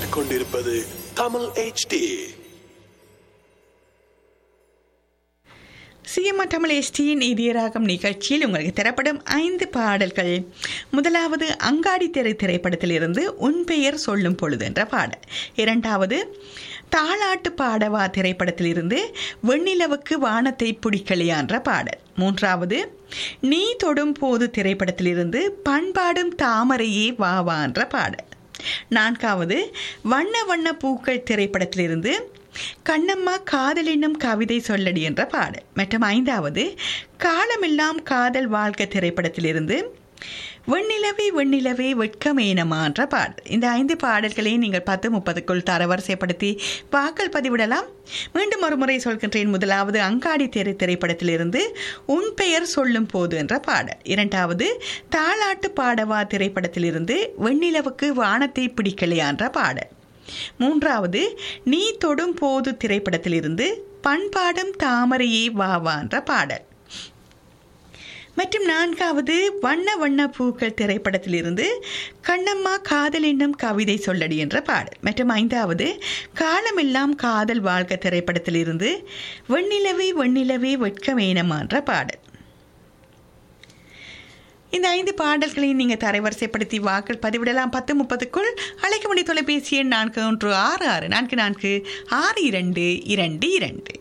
கேட்டுக்கொண்டிருப்பது தமிழ் HD சிஎம்ஆ தமிழ் எஸ்டியின் இதயராகம் நிகழ்ச்சியில் உங்களுக்கு தரப்படும் ஐந்து பாடல்கள் முதலாவது அங்காடி தெரு திரைப்படத்திலிருந்து உன் பெயர் சொல்லும் பொழுது என்ற பாடல் இரண்டாவது தாளாட்டு பாடவா திரைப்படத்திலிருந்து வெண்ணிலவுக்கு வானத்தை பிடிக்கலையா என்ற பாடல் மூன்றாவது நீ தொடும் போது திரைப்படத்திலிருந்து பண்பாடும் தாமரையே வா வா என்ற பாடல் நான்காவது வண்ண வண்ண பூக்கள் திரைப்படத்திலிருந்து கண்ணம்மா காதல் என்னும் கவிதை சொல்லடி என்ற பாடல் மற்றும் ஐந்தாவது காலமெல்லாம் காதல் வாழ்க்கை திரைப்படத்திலிருந்து வெண்ணிலவே வெண்ணிலவே வெட்கமேனமா என்ற பாடல் இந்த ஐந்து பாடல்களையும் நீங்கள் பத்து முப்பதுக்குள் தரவரிசைப்படுத்தி வாக்கள் பதிவிடலாம் மீண்டும் ஒரு முறை சொல்கின்றேன் முதலாவது அங்காடி தெரு திரைப்படத்திலிருந்து உன் பெயர் சொல்லும் போது என்ற பாடல் இரண்டாவது தாளாட்டு பாடவா திரைப்படத்திலிருந்து வெண்ணிலவுக்கு வானத்தை பிடிக்கலையா என்ற பாடல் மூன்றாவது நீ தொடும் போது திரைப்படத்திலிருந்து பண்பாடும் தாமரையே வா வா என்ற பாடல் மற்றும் நான்காவது வண்ண வண்ண பூக்கள் திரைப்படத்திலிருந்து கண்ணம்மா காதல் என்னும் கவிதை சொல்லடி என்ற பாடல் மற்றும் ஐந்தாவது காலமெல்லாம் காதல் வாழ்க்கை திரைப்படத்திலிருந்து வெண்ணிலவே வெண்ணிலவே வெட்கமேனமா என்ற பாடல் இந்த ஐந்து பாடல்களையும் நீங்கள் தரைவரிசைப்படுத்தி வாக்கள் பதிவிடலாம் பத்து முப்பதுக்குள் அழைக்க வேண்டிய தொலைபேசி எண் நான்கு ஒன்று ஆறு ஆறு நான்கு நான்கு ஆறு இரண்டு இரண்டு இரண்டு